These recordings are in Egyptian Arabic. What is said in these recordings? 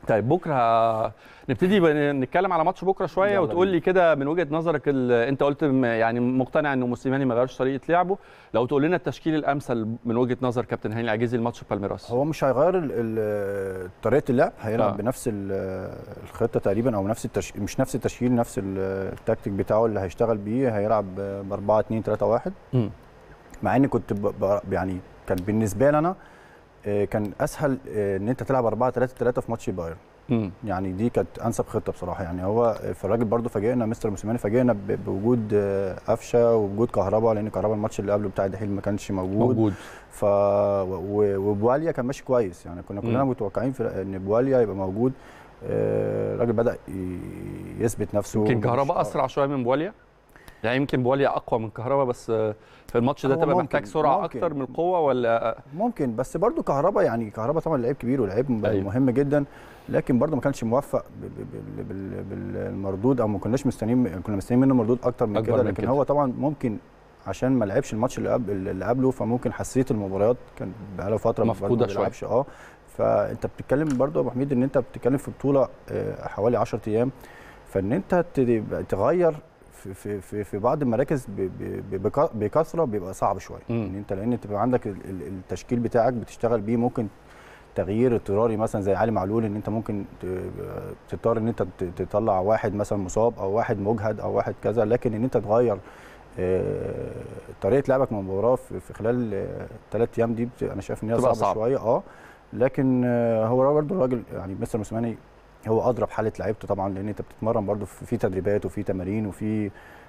طيب بكره نبتدي بن- نتكلم على ماتش بكره شويه يلا وتقول لي كده من وجهه نظرك ال... انت قلت م- يعني مقتنع انه موسيماني ما غيرش طريقه لعبه لو تقول لنا التشكيل الامثل من وجهه نظر كابتن هاني العجيزي لماتش بالميراس هو مش هيغير ال- ال- طريقه اللعب هيلعب آه. آه. بنفس ال- الخطه تقريبا او نفس التش... مش نفس التشكيل نفس ال- التكتيك بتاعه اللي هيشتغل بيه هيلعب ب 4 2 3 1 مم. مع اني كنت ب... ب... يعني كان بالنسبه لي انا آه، كان اسهل آه، ان انت تلعب 4 3 3 في ماتش بايرن مم. يعني دي كانت انسب خطه بصراحه يعني هو في الراجل برضو فاجئنا مستر موسيماني فاجئنا ب- بوجود آه، قفشه وبوجود كهربا لان كهربا الماتش اللي قبله بتاع الدحيل ما كانش موجود, موجود ف و- وبواليا كان ماشي كويس يعني كنا كلنا مم. متوقعين في ان بواليا يبقى موجود آه، الراجل بدا ي- يثبت نفسه يمكن مش- كهربا اسرع شويه من بواليا يعني يمكن بواليا اقوى من كهربا بس آه، في الماتش ده هو تبقى ممكن- محتاج سرعه ممكن. اكتر من القوه ولا ممكن بس برضو كهربا يعني كهربا طبعا لعيب كبير ولعيب م- أيوة. مهم جدا لكن برضو ما كانش موفق ب- ب- بال- بال- بالمردود او ما كناش مستنيين كنا مستنيين منه مردود اكتر من أكبر كده من لكن كده. هو طبعا ممكن عشان ما لعبش الماتش اللي قبل اللي قبله فممكن حساسيه المباريات كان بقاله فتره برضو مفقودة ما شوية. بيلعبش اه فانت بتتكلم برضو يا ابو حميد ان انت بتتكلم في بطوله آه، حوالي 10 ايام فان انت ت- تغير في في في, في بعض المراكز ب- ب- بك- بكثره بيبقى صعب شويه مم. ان انت لان تبقى عندك ال- ال- التشكيل بتاعك بتشتغل بيه ممكن تغيير اضطراري مثلا زي علي معلول ان انت ممكن ت- تضطر ان انت ت- تطلع واحد مثلا مصاب او واحد مجهد او واحد كذا لكن ان انت تغير آه، طريقه لعبك من المباراه في في خلال الثلاث ايام دي بت- انا شايف ان هي بتبقى صعبه صعبة. شويه اه لكن آه، هو برضه الراجل يعني مستر موسيماني هو اضرب حاله لعيبته طبعا لان انت بتتمرن برضه في في تدريبات وفي تمارين وفي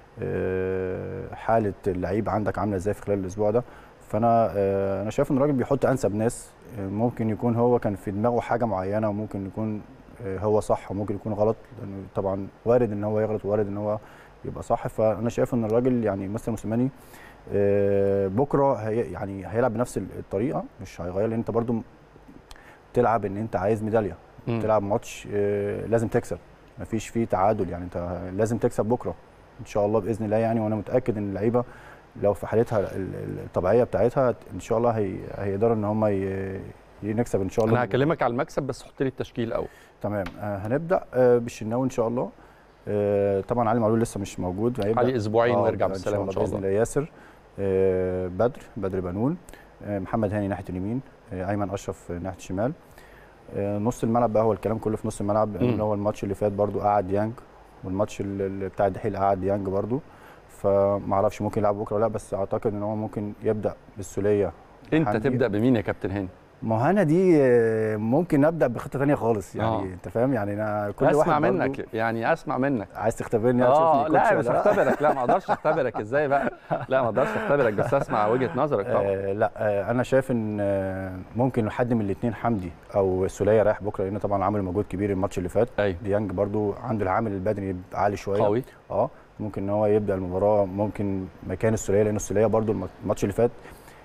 آه، حاله اللعيب عندك عامله ازاي في خلال الاسبوع ده فانا آه، انا شايف ان الراجل بيحط انسب ناس آه، ممكن يكون هو كان في دماغه حاجه معينه وممكن يكون آه، هو صح وممكن يكون غلط لانه طبعا وارد ان هو يغلط وارد ان هو يبقى صح فانا شايف ان الراجل يعني مستر موسيماني آه، بكره هي يعني هيلعب بنفس الطريقه مش هيغير لان انت برضو تلعب ان انت عايز ميداليه مم. تلعب ماتش آه، لازم تكسب مفيش فيه تعادل يعني انت لازم تكسب بكره ان شاء الله باذن الله يعني وانا متاكد ان اللعيبه لو في حالتها ال- ال- الطبيعيه بتاعتها ان شاء الله هي هيقدروا ان هم ي- نكسب ان شاء الله انا هكلمك على المكسب بس حط لي التشكيل الاول تمام آه، هنبدا آه، بالشناوي ان شاء الله آه، طبعا علي معلول لسه مش موجود هيبدا علي اسبوعين آه، ويرجع ان شاء بالسلامه الله ان شاء باذن الله الله ياسر آه، بدر بدر بنون آه، محمد هاني ناحيه اليمين آه، ايمن اشرف ناحيه الشمال آه، نص الملعب بقى هو الكلام كله في نص الملعب مم. لان هو الماتش اللي فات برضو قعد يانج والماتش اللي اللي بتاع الدحيل قعد يانج برضو فما اعرفش ممكن يلعب بكره ولا لا بس اعتقد ان هو ممكن يبدا بالسوليه انت حمدي. تبدا بمين يا كابتن هاني ما هو انا دي آه، ممكن ابدا بخطه ثانيه خالص يعني آه. انت فاهم يعني انا كل اسمع واحد برضو منك يعني اسمع منك عايز تختبرني يعني اه تشوفني لا كوتش مش ولا هختبرك لا ما اقدرش اختبرك ازاي بقى لا ما اقدرش اختبرك بس اسمع وجهه نظرك طبعا آه لا آه انا شايف ان آه ممكن حد من الاثنين حمدي او سوليه رايح بكره لان طبعا عامل مجهود كبير الماتش اللي فات ايوه ديانج برضو عنده العامل البدني عالي شويه قوي اه ممكن ان هو يبدا المباراه ممكن مكان السوليه لان السوليه برضو الم- الماتش اللي فات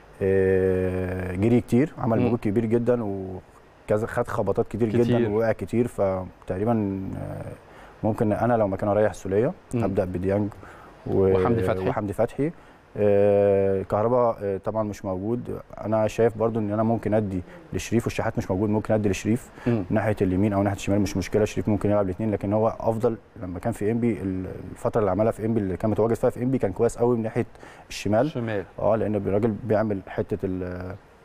آه جري كتير عمل مم. مجهود كبير جدا وكذا خد خبطات كتير, كتير. جدا ووقع كتير فتقريبا آه ممكن انا لو مكانه اريح السوليه مم. ابدا بديانج و- وحمدي فتحي. وحمدي فتحي آه كهربا آه طبعا مش موجود انا شايف برضو ان انا ممكن ادي لشريف والشحات مش موجود ممكن ادي لشريف مم. ناحيه اليمين او ناحيه الشمال مش مشكله شريف ممكن يلعب الاثنين لكن هو افضل لما كان في انبي الفتره اللي عملها في انبي اللي كان متواجد فيها في انبي كان كويس قوي من ناحيه الشمال شمال اه لان الراجل بيعمل حته ال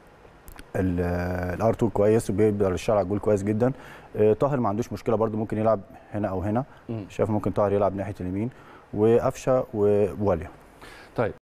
الار 2 كويس وبيقدر يشتغل على الجول كويس جدا آه، طاهر ما عندوش مشكله برده ممكن يلعب هنا او هنا مم. شايف ممكن طاهر يلعب ناحيه اليمين وقفشه وواليا طيب